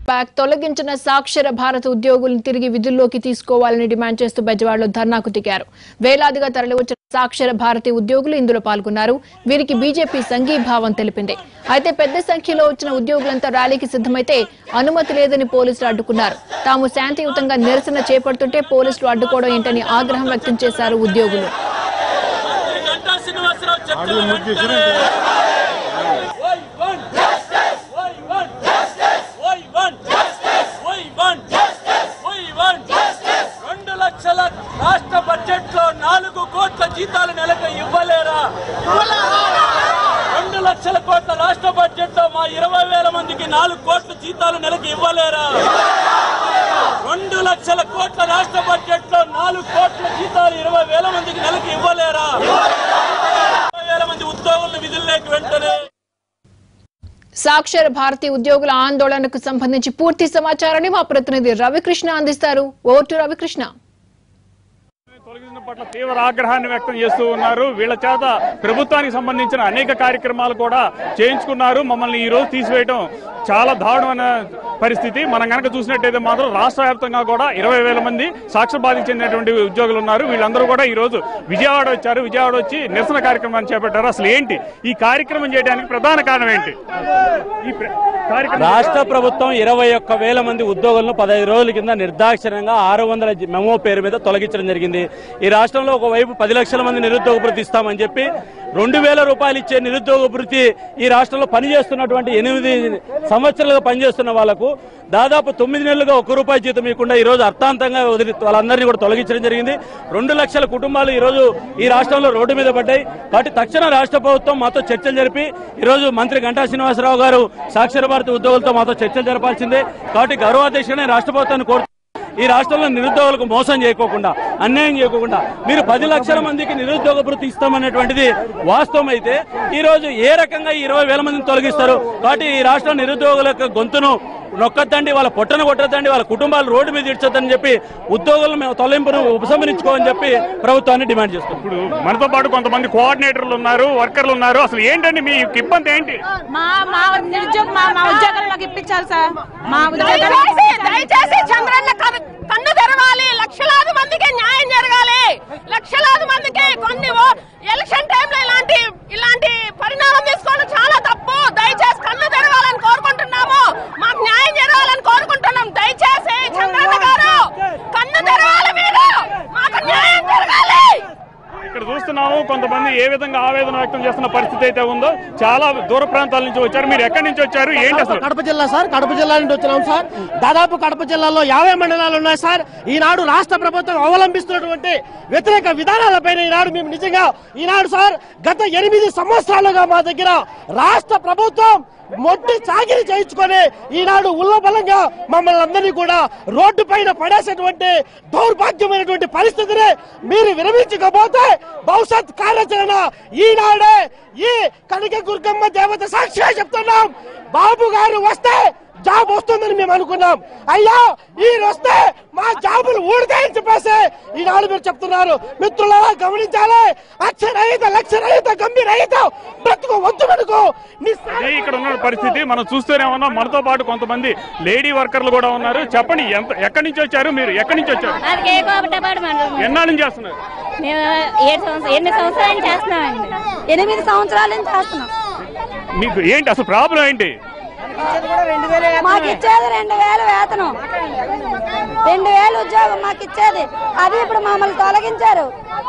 Back తొలగించిన సాక్షర భారత ఉద్యోగులను తిరిగి విధుల్లోకి తీసుకోవాలని డిమాండ్ చేస్తూ బెజవాడలో ధర్నాకు దిగారు వేలాదిగా తరలివచ్చిన సాక్షర భారతి ఉద్యోగులు ఇందులో పాల్గొన్నారు వీరికి బీజేపీ సంఘీభావం తెలిపింది అయితే పెద్ద సంఖ్యలో వచ్చిన ఉద్యోగులంతా ర్యాలీకి సిద్ధమైతే అనుమతి లేదని పోలీసులు అడ్డుకున్నారు తాము శాంతియుతంగా నిరసన చేపడుతుంటే పోలీసులు అడ్డుకోవడం ఏంటని ఆగ్రహం వ్యక్తం చేశారు ఉద్యోగులు గంటా శ్రీనివాసరావు చర్చలు వెంటనే Why want justice? Why want justice? Why want justice? Why want justice? Why want justice? రెండు లక్షల రాష్ట్ర బడ్జెట్ లో నాలుగు కోట్ల జీతాలు నెలకు ఇవ్వలేరా రెండు లక్షల కోట్ల రాష్ట్ర బడ్జెట్ లో మా ఇరవై వేల మందికి నాలుగు కోట్ల జీతాలు నెలకు ఇవ్వలేరా రెండు లక్షల కోట్ల రాష్ట్ర బడ్జెట్ లో నాలుగు కోట్ల జీతాలు ఇరవై వేల మందికి నెలకు ఇవ్వలేరా ఇరవై వేల మంది ఉద్యోగులను విధుల్లోకి వెంటనే సాక్షర భారతి ఉద్యోగుల ఆందోళనకు సంబంధించి పూర్తి సమాచారాన్ని మా ప్రతినిధి రవికృష్ణ అందిస్తారు ఓటు రవికృష్ణ తొలగించిన పట్ల తీవ్ర ఆగ్రహాన్ని వ్యక్తం చేస్తూ ఉన్నారు వీళ్ళ చేత ప్రభుత్వానికి సంబంధించిన అనేక కార్యక్రమాలు కూడా చేయించుకున్నారు మమ్మల్ని ఈ రోజు తీసివేయడం చాలా దారుణమైన పరిస్థితి మనం కనుక చూసినట్టయితే మాత్రం రాష్ట్ర వ్యాప్తంగా కూడా ఇరవై వేల మంది సాక్షర బాధకు చెందినటువంటి ఉద్యోగులు ఉన్నారు వీళ్ళందరూ కూడా ఈ రోజు విజయవాడ వచ్చారు విజయవాడ వచ్చి నిరసన కార్యక్రమాన్ని చేపట్టారు అసలు ఏంటి ఈ కార్యక్రమం చేయడానికి ప్రధాన కారణం ఏంటి ఈ ప్ర- కార్యక్రమం రాష్ట్ర ప్రభుత్వం ఇరవై ఒక్క వేల మంది ఉద్యోగులను పదహైదు రోజుల కింద నిర్దాక్షిణ్యంగా ఆరు వందల మెమో పేరు మీద తొలగించడం జరిగింది ఈ రాష్ట్రంలో ఒకవైపు పది లక్షల మంది నిరుద్యోగ భృతి ఇస్తామని చెప్పి రెండు వేల రూపాయలు ఇచ్చే నిరుద్యోగ భృతి ఈ రాష్ట్రంలో పనిచేస్తున్నటువంటి ఎనిమిది సంవత్సరాలుగా పనిచేస్తున్న వాళ్లకు దాదాపు తొమ్మిది నెలలుగా ఒక్క రూపాయి జీతం ఇవ్వకుండా ఈ రోజు అర్థాంతంగా వదిలి వాళ్ళందరినీ కూడా తొలగించడం జరిగింది రెండు లక్షల కుటుంబాలు ఈ రోజు ఈ రాష్ట్రంలో రోడ్డు మీద పడ్డాయి కాబట్టి తక్షణ రాష్ట్ర ప్రభుత్వం మాతో చర్చలు జరిపి ఈ రోజు మంత్రి గంటా శ్రీనివాసరావు గారు సాక్షర భారతి ఉద్యోగులతో మాతో చర్చలు జరపాల్సిందే కాబట్టి గౌరవాధ్యక్షుడైన రాష్ట్ర ప్రభుత్వాన్ని కోరు ఈ రాష్ట్రంలో నిరుద్యోగులకు మోసం చేయకోకుండా అన్యాయం చేయకోకుండా మీరు పది లక్షల మందికి నిరుద్యోగ భృతి ఇస్తామనేటువంటిది వాస్తవం అయితే ఈ రోజు ఏ రకంగా ఈ ఇరవై వేల మందిని తొలగిస్తారు కాబట్టి ఈ రాష్ట్ర నిరుద్యోగుల యొక్క గొంతును నొక్కద్దండి వాళ్ళ పొట్టను కొట్టద్దండి వాళ్ళ కుటుంబాలు రోడ్డు మీద ఇడ్చొద్దని చెప్పి ఉద్యోగులను మేము తొలగింపును ఉపసంహరించుకోమని చెప్పి ప్రభుత్వాన్ని డిమాండ్ చేస్తున్నాం ఇప్పుడు మనతో పాటు కొంతమంది కోఆర్డినేటర్లు ఉన్నారు వర్కర్లు ఉన్నారు అసలు ఏంటండి మీ ఇబ్బంది ఏంటి మా మా నిరుద్యోగ మా మా ఉద్యోగాలకు ఇప్పించాలి సార్ మా దయచేసి దయచేసి చంద్రన్న కన్ను కన్ను తెరవాలి లక్షలాది మందికి న్యాయం జరగాలి లక్షలాది మందికి కొన్ని ఓ- ఎలక్షన్ టైంలో ఇలాంటి ఇలాంటి పరిణామం తీసుకోవడం చాలా తప్పు దయచేసి కన్ను తెరవాలని కోరుకుంటున్నాము మాకు న్యాయం జరగాలని కోరుకుంటున్నాం దయచేసి చంద్రన్న గారు కన్ను తెరవాలి మీరు మాకు న్యాయం జరగాలి ఇక్కడ చూస్తున్నాము కొంతమంది ఏ విధంగా ఆవేదన వ్యక్తం చేస్తున్న పరిస్థితి అయితే ఉందో చాలా దూర ప్రాంతాల నుంచి వచ్చారు మీరు ఎక్కడి నుంచి వచ్చారు ఏంటి అసలు కడప జిల్లా సార్ కడప జిల్లా నుండి వచ్చినాం సార్ దాదాపు కడప జిల్లాలో యాభై మండలాలు ఉన్నాయి సార్ ఈనాడు రాష్ట్ర ప్రభుత్వం అవలంబిస్తున్నటువంటి వ్యతిరేక విధానాలపైన ఈనాడు మేము నిజంగా ఈనాడు సార్ గత ఎనిమిది సంవత్సరాలుగా మా దగ్గర రాష్ట్ర ప్రభుత్వం మొట్టి చాకిరి చేయించుకొని ఈనాడు ఉల్లబలంగా మమ్మల్ని అందరినీ కూడా రోడ్డు పైన పడేసేటువంటి దౌర్భాగ్యమైనటువంటి పరిస్థితిని మీరు విరమించకపోతే భవిష్యత్ కార్యాచరణ ఈనాడే ఈ కనక దుర్గమ్మ దేవత సాక్షిగా చెప్తున్నాం బాబు గారు వస్తే జాబ్ వస్తుందని మేము అనుకున్నాం అయ్యా ఈ వస్తే మా జాబులు ఊడితాయని చెప్పేసి ఈనాడు మీరు చెప్తున్నారు మిత్రులారా గమనించాలి అక్షరహిత లక్షరహిత గంభీరహిత బ్రతుకు వద్దు మనకు అదే ఇక్కడ ఉన్న పరిస్థితి మనం చూస్తూనే ఉన్నాం మనతో పాటు కొంతమంది లేడీ వర్కర్లు కూడా ఉన్నారు చెప్పండి ఎంత ఎక్కడి నుంచి వచ్చారు మీరు ఎక్కడి నుంచి వచ్చారు అది కేకోపటపాడు మండలం ఎన్నాళ్ళ నుంచి చేస్తున్నారు మేము ఏడు సంవత్సరాలు ఎనిమిది సంవత్సరాల నుంచి చేస్తున్నామండి ఎనిమిది సంవత్సరాల నుంచి చేస్తున్నాం మీకు ఏంటి అసలు ప్రాబ్లం ఏంటి మాకు ఇచ్చేది రెండు వేలు వేతనం రెండు వేలు ఉద్యోగం మాకు ఇచ్చేది అది ఇప్పుడు మమ్మల్ని తొలగించారు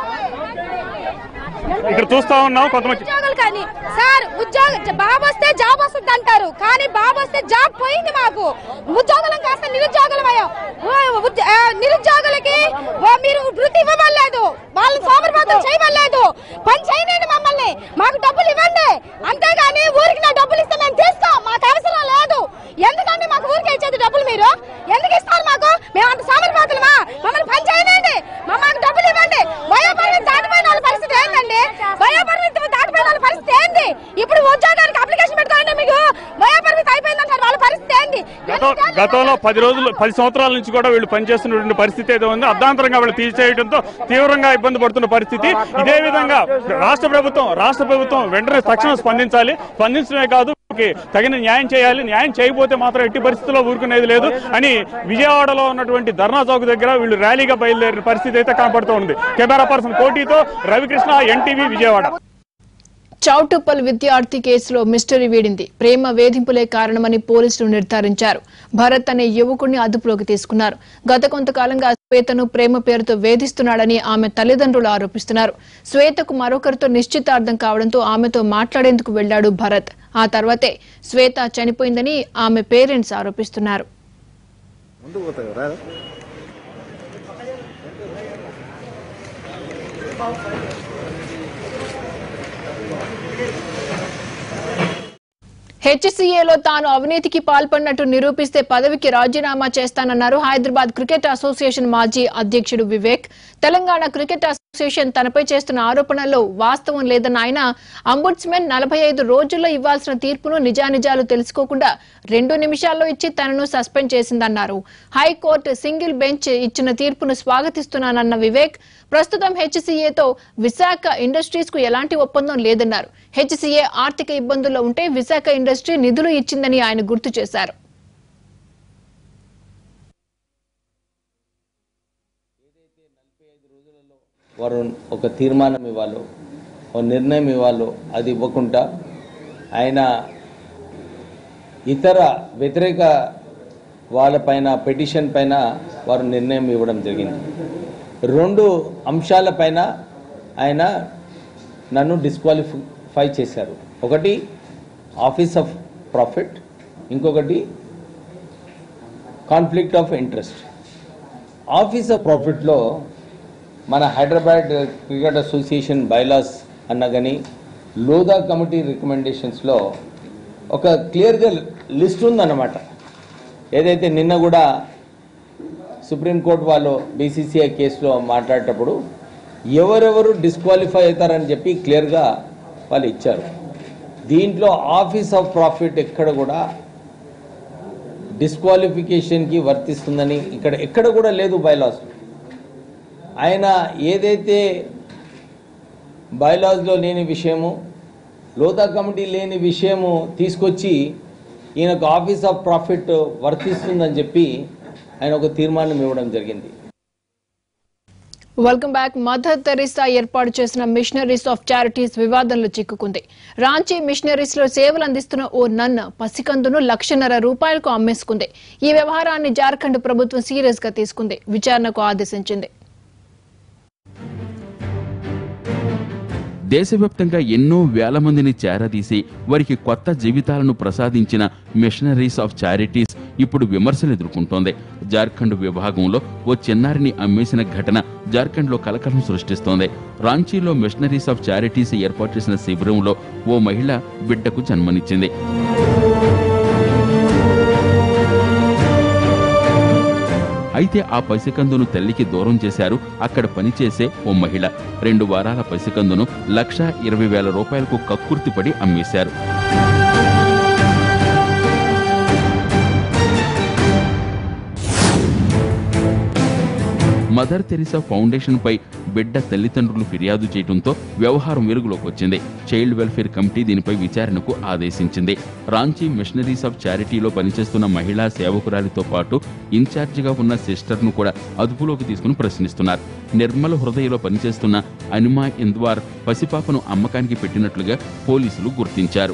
ఇక్కడ చూస్తా ఉన్నాం కొంతమంది ఉద్యోగులు కానీ సార్ ఉద్యోగ బాబు వస్తే జాబ్ వస్తుంది అంటారు కానీ బాబు వస్తే జాబ్ పోయింది మాకు ఉద్యోగులం కాస్త నిరుద్యోగులం అయ్యాం ఉ- ఉద్య- ఆ, నిరుద్యోగులకి ఓ మీరు వృత్తి ఇవ్వబడలేదు వాళ్ళని సోమరిపోతం చేయబడలేదు పని చేయనండి మమ్మల్ని మాకు డబ్బులు ఇవ్వండి అంతేగాని ఊరికి నా డబ్బులు ఇస్తే మేము తీస్తాం మాకు అవసరం లేదు ఎందుకండి మాకు ఊరికి ఇచ్చేది డబ్బులు మీరు ఎందుకు ఇస్తారు మాకు మేము అంత సోమరిపోతులమా మమ్మల్ని పని చేయనండి మా- మాకు డబ్బులు ఇవ్వండి వయోపరిమితి దాటిపోయిన వాళ్ళ పరిస్థితి ఏంటండి వయోపరిమితి దాటిపోయిన వాళ్ళ పరిస్థితి ఏంది ఇప్పుడు ఉద్యోగానికి అప్లికేషన్ పెట్టుకోండి మీకు వయోపరిమితి అయిపోయిందంటారు వాళ్ళ పరిస్థితి ఏంది గత గతంలో పది రోజులు పది సంవత్సరాల నుంచి కూడా వీళ్ళు పనిచేస్తున్నటువంటి పరిస్థితి ఏదో ఉంది అర్ధాంతరంగా వీళ్ళు తీసేయడంతో తీవ్రంగా ఇబ్బంది పడుతున్న పరిస్థితి ఇదే విధంగా రాష్ట్ర ప్రభుత్వం రాష్ట్ర ప్రభుత్వం వెంటనే తక్షణం స్పందించాలి స్పందించడమే కాదు వాళ్ళకి తగిన న్యాయం చేయాలి న్యాయం చేయకపోతే మాత్రం ఎట్టి పరిస్థితుల్లో ఊరుకునేది లేదు అని విజయవాడలో ఉన్నటువంటి ధర్నా చౌక్ దగ్గర వీళ్ళు ర్యాలీగా బయలుదేరిన పరిస్థితి అయితే కనపడుతూ ఉంది కెమెరా పర్సన్ కోటితో రవికృష్ణ ఎన్టీవీ విజయవాడ చౌటుప్పల్ విద్యార్థి కేసులో మిస్టరీ వీడింది ప్రేమ వేధింపులే కారణమని పోలీసులు నిర్ధారించారు భరత్ అనే యువకుడిని అదుపులోకి తీసుకున్నారు గత కొంతకాలంగా శ్వేతను ప్రేమ పేరుతో వేధిస్తున్నాడని ఆమె తల్లిదండ్రులు ఆరోపిస్తున్నారు శ్వేతకు మరొకరితో నిశ్చితార్థం కావడంతో ఆమెతో మాట్లాడేందుకు వెళ్లాడు భరత్ ఆ తర్వాతే శ్వేత చనిపోయిందని ఆమె పేరెంట్స్ ఆరోపిస్తున్నారు హెచ్సీఏలో తాను అవినీతికి పాల్పడినట్టు నిరూపిస్తే పదవికి రాజీనామా చేస్తానన్నారు హైదరాబాద్ క్రికెట్ అసోసియేషన్ మాజీ అధ్యక్షుడు వివేక్ తెలంగాణ క్రికెట్ అసోసియేషన్ తనపై చేస్తున్న ఆరోపణల్లో వాస్తవం లేదన్న ఆయన అంబుడ్స్మెన్ నలభై ఐదు రోజుల్లో ఇవ్వాల్సిన తీర్పును నిజానిజాలు తెలుసుకోకుండా రెండు నిమిషాల్లో ఇచ్చి తనను సస్పెండ్ చేసిందన్నారు హైకోర్టు సింగిల్ బెంచ్ ఇచ్చిన తీర్పును స్వాగతిస్తున్నానన్న వివేక్ ప్రస్తుతం హెచ్సీఏతో విశాఖ ఇండస్ట్రీస్ కు ఎలాంటి ఒప్పందం లేదన్నారు హెచ్సీఏ ఆర్థిక ఇబ్బందుల్లో ఉంటే విశాఖ ఇండస్ట్రీ నిధులు ఇచ్చిందని ఆయన గుర్తు చేశారు వారు ఒక తీర్మానం ఇవ్వాలో ఒక నిర్ణయం ఇవ్వాలో అది ఇవ్వకుండా ఆయన ఇతర వ్యతిరేక వాళ్ళపైన పిటిషన్ పైన వారు నిర్ణయం ఇవ్వడం జరిగింది రెండు అంశాలపైన ఆయన నన్ను డిస్క్వాలిఫై చేశారు ఒకటి ఆఫీస్ ఆఫ్ ప్రాఫిట్ ఇంకొకటి conflict of interest office of ప్రాఫిట్లో మన హైదరాబాద్ క్రికెట్ అసోసియేషన్ బైలాస్ అన్న కానీ లోదా కమిటీ రికమెండేషన్స్లో ఒక క్లియర్గా లిస్ట్ ఉందన్నమాట ఏదైతే నిన్న కూడా సుప్రీంకోర్టు వాళ్ళు బీసీసీఐ కేసులో మాట్లాడేటప్పుడు ఎవరెవరు డిస్క్వాలిఫై అవుతారని చెప్పి క్లియర్గా వాళ్ళు ఇచ్చారు దీంట్లో ఆఫీస్ ఆఫ్ ప్రాఫిట్ ఎక్కడ కూడా డిస్క్వాలిఫికేషన్కి వర్తిస్తుందని ఇక్కడ ఎక్కడ కూడా లేదు బైలాస్ ఆయన ఏదైతే బైలాస్లో లేని విషయము లోతా కమిటీ లేని విషయము తీసుకొచ్చి ఈయనకు ఆఫీస్ ఆఫ్ ప్రాఫిట్ వర్తిస్తుందని చెప్పి ఆయన ఒక తీర్మానం ఇవ్వడం జరిగింది వెల్కమ్ బ్యాక్ మదర్ తెరిసా ఏర్పాటు చేసిన మిషనరీస్ ఆఫ్ చారిటీస్ వివాదంలో చిక్కుకుంది రాంచీ మిషనరీస్ లో సేవలు అందిస్తున్న ఓ నన్ పసికందును లక్షన్నర రూపాయలకు అమ్మేసుకుంది ఈ వ్యవహారాన్ని జార్ఖండ్ ప్రభుత్వం సీరియస్ గా తీసుకుంది విచారణకు ఆదేశించింది దేశవ్యాప్తంగా ఎన్నో వేల మందిని చేరదీసి వారికి కొత్త జీవితాలను ప్రసాదించిన మిషనరీస్ ఆఫ్ చారిటీస్ ఇప్పుడు విమర్శలు ఎదుర్కొంటోంది జార్ఖండ్ విభాగంలో ఓ చిన్నారిని అమ్మేసిన ఘటన జార్ఖండ్లో కలకలం సృష్టిస్తోంది రాంచీలో మిషనరీస్ ఆఫ్ చారిటీస్ ఏర్పాటు చేసిన శిబిరంలో ఓ మహిళ బిడ్డకు జన్మనిచ్చింది అయితే ఆ పసికందును తల్లికి దూరం చేశారు అక్కడ పనిచేసే ఓ మహిళ రెండు వారాల పసికందును లక్ష ఇరవై వేల రూపాయలకు కక్కుర్తిపడి అమ్మేశారు మదర్ తెరిసా ఫౌండేషన్ పై బిడ్డ తల్లిదండ్రులు ఫిర్యాదు చేయడంతో వ్యవహారం వెలుగులోకి వచ్చింది చైల్డ్ వెల్ఫేర్ కమిటీ దీనిపై విచారణకు ఆదేశించింది రాంచీ మిషనరీస్ ఆఫ్ చారిటీలో పనిచేస్తున్న మహిళా సేవకురాలితో పాటు ఇన్ఛార్జిగా ఉన్న సిస్టర్ను కూడా అదుపులోకి తీసుకుని ప్రశ్నిస్తున్నారు నిర్మల హృదయలో పనిచేస్తున్న అనిమా ఇంద్వార్ పసిపాపను అమ్మకానికి పెట్టినట్లుగా పోలీసులు గుర్తించారు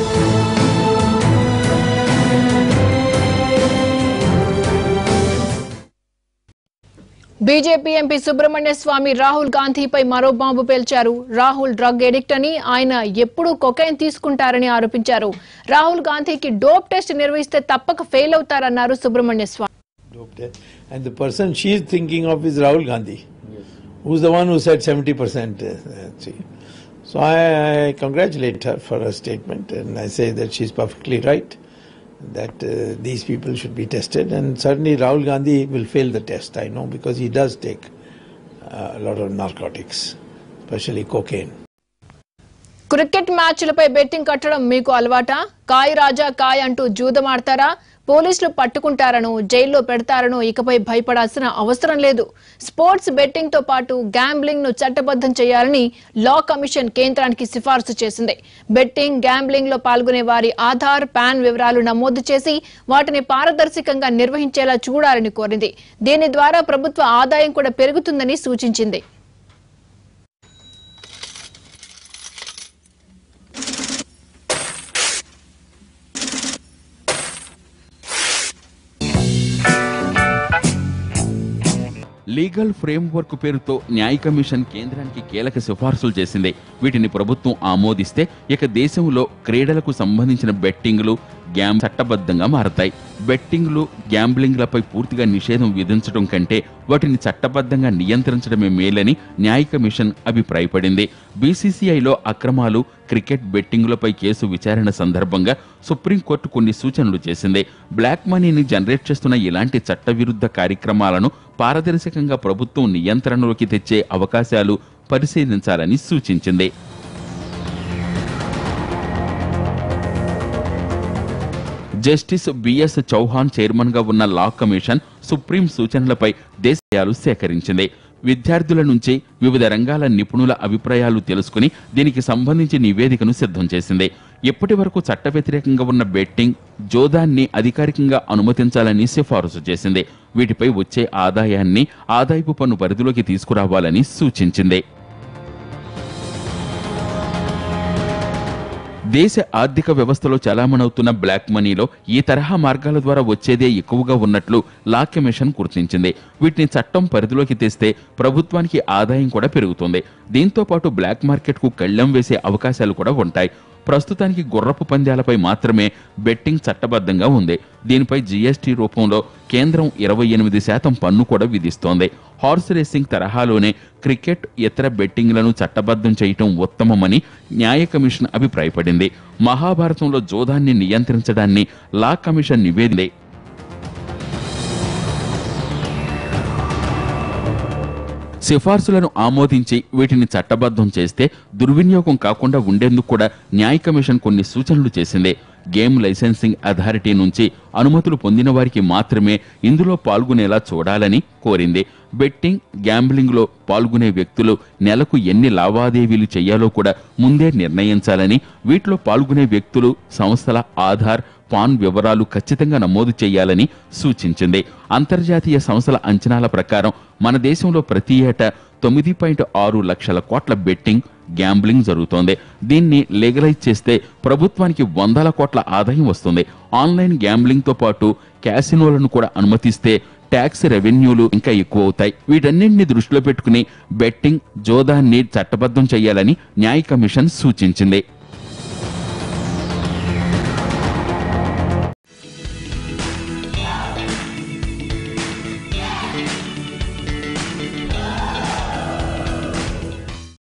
బీజేపీ ఎంపీ సుబ్రహ్మణ్య స్వామి రాహుల్ గాంధీపై మరో బాంబు పేల్చారు రాహుల్ డ్రగ్ ఎడిక్ట్ అని ఆయన ఎప్పుడూ కొకైన్ తీసుకుంటారని ఆరోపించారు రాహుల్ గాంధీకి డోప్ టెస్ట్ నిర్వహిస్తే తప్పక ఫెయిల్ అవుతారన్నారు Subramanya Swamy And the person she is thinking of is Rahul Gandhi, who's the one who said 70%. Uh, see. So I, I congratulate her for her statement and I say that she's perfectly right that uh, these people should be tested and certainly Rahul Gandhi will fail the test, I know, because he does take uh, a lot of narcotics, especially cocaine. Cricket మ్యాచ్లపై betting కట్టడం మీకు అలవాటా కాయ్ రాజా కాయ్ అంటూ జూదమాడతారా పోలీసులు పట్టుకుంటారనో జైల్లో పెడతారనో ఇకపై భయపడాల్సిన అవసరం లేదు స్పోర్ట్స్ బెట్టింగ్ తో పాటు గ్యాంబ్లింగ్ ను చట్టబద్ధం చేయాలని లా కమిషన్ కేంద్రానికి సిఫార్సు చేసింది బెట్టింగ్ గ్యాంబ్లింగ్ లో పాల్గొనే వారి ఆధార్ పాన్ వివరాలు నమోదు చేసి వాటిని పారదర్శకంగా నిర్వహించేలా చూడాలని కోరింది దీని ద్వారా ప్రభుత్వ ఆదాయం కూడా పెరుగుతుందని సూచించింది లీగల్ ఫ్రేమ్వర్క్ పేరుతో న్యాయ కమిషన్ కేంద్రానికి కీలక సిఫార్సులు చేసింది వీటిని ప్రభుత్వం ఆమోదిస్తే ఇక దేశంలో క్రీడలకు సంబంధించిన బెట్టింగ్లు గ్యామ్ చట్టబద్ధంగా మారతాయి బెట్టింగ్లు గ్యాంబ్లింగ్లపై పూర్తిగా నిషేధం విధించడం కంటే వాటిని చట్టబద్ధంగా నియంత్రించడమే మేలని న్యాయ కమిషన్ అభిప్రాయపడింది బీసీసీఐలో అక్రమాలు క్రికెట్ బెట్టింగులపై కేసు విచారణ సందర్భంగా సుప్రీంకోర్టు కొన్ని సూచనలు చేసింది బ్లాక్ మనీని జనరేట్ చేస్తున్న ఇలాంటి చట్టవిరుద్ధ కార్యక్రమాలను పారదర్శకంగా ప్రభుత్వం నియంత్రణలోకి తెచ్చే అవకాశాలు పరిశీలించాలని సూచించింది జస్టిస్ బిఎస్ చౌహాన్ చైర్మన్ గా ఉన్న లా కమిషన్ సుప్రీం సూచనలపై దేశాలు సేకరించింది విద్యార్థుల నుంచి వివిధ రంగాల నిపుణుల అభిప్రాయాలు తెలుసుకుని దీనికి సంబంధించి నివేదికను సిద్ధం చేసింది ఇప్పటి వరకు చట్ట వ్యతిరేకంగా ఉన్న బెట్టింగ్ జోదాన్ని అధికారికంగా అనుమతించాలని సిఫారసు చేసింది వీటిపై వచ్చే ఆదాయాన్ని ఆదాయపు పన్ను పరిధిలోకి తీసుకురావాలని సూచించింది దేశ ఆర్థిక వ్యవస్థలో చలామణవుతున్న బ్లాక్ మనీలో ఈ తరహా మార్గాల ద్వారా వచ్చేదే ఎక్కువగా ఉన్నట్లు లా కమిషన్ గుర్తించింది వీటిని చట్టం పరిధిలోకి తెస్తే ప్రభుత్వానికి ఆదాయం కూడా పెరుగుతుంది దీంతో పాటు బ్లాక్ మార్కెట్కు కళ్ళెం వేసే అవకాశాలు కూడా ఉంటాయి ప్రస్తుతానికి గుర్రపు పందాలపై మాత్రమే బెట్టింగ్ చట్టబద్ధంగా ఉంది దీనిపై జీఎస్టీ రూపంలో కేంద్రం ఇరవై ఎనిమిది శాతం పన్ను కూడా విధిస్తోంది హార్స్ రేసింగ్ తరహాలోనే క్రికెట్ ఇతర బెట్టింగ్లను చట్టబద్ధం చేయటం ఉత్తమమని న్యాయ కమిషన్ అభిప్రాయపడింది మహాభారతంలో జోదాన్ని నియంత్రించడాన్ని లా కమిషన్ నివేదింది సిఫార్సులను ఆమోదించి వీటిని చట్టబద్ధం చేస్తే దుర్వినియోగం కాకుండా ఉండేందుకు కూడా న్యాయ కమిషన్ కొన్ని సూచనలు చేసింది గేమ్ లైసెన్సింగ్ అథారిటీ నుంచి అనుమతులు పొందిన వారికి మాత్రమే ఇందులో పాల్గొనేలా చూడాలని కోరింది బెట్టింగ్ గ్యాంబ్లింగ్ లో పాల్గొనే వ్యక్తులు నెలకు ఎన్ని లావాదేవీలు చేయాలో కూడా ముందే నిర్ణయించాలని వీటిలో పాల్గొనే వ్యక్తులు సంస్థల ఆధార్ పాన్ వివరాలు ఖచ్చితంగా నమోదు చేయాలని సూచించింది అంతర్జాతీయ సంస్థల అంచనాల ప్రకారం మన దేశంలో ప్రతి ఏటా తొమ్మిది పాయింట్ ఆరు లక్షల కోట్ల బెట్టింగ్ గ్యాంబ్లింగ్ జరుగుతోంది దీన్ని లీగలైజ్ చేస్తే ప్రభుత్వానికి వందల కోట్ల ఆదాయం వస్తుంది ఆన్లైన్ గ్యాంబ్లింగ్ తో పాటు క్యాసినోలను కూడా అనుమతిస్తే ట్యాక్స్ రెవెన్యూలు ఇంకా ఎక్కువ అవుతాయి వీటన్నింటిని దృష్టిలో పెట్టుకుని బెట్టింగ్ జోదాన్ని చట్టబద్ధం చేయాలని న్యాయ కమిషన్ సూచించింది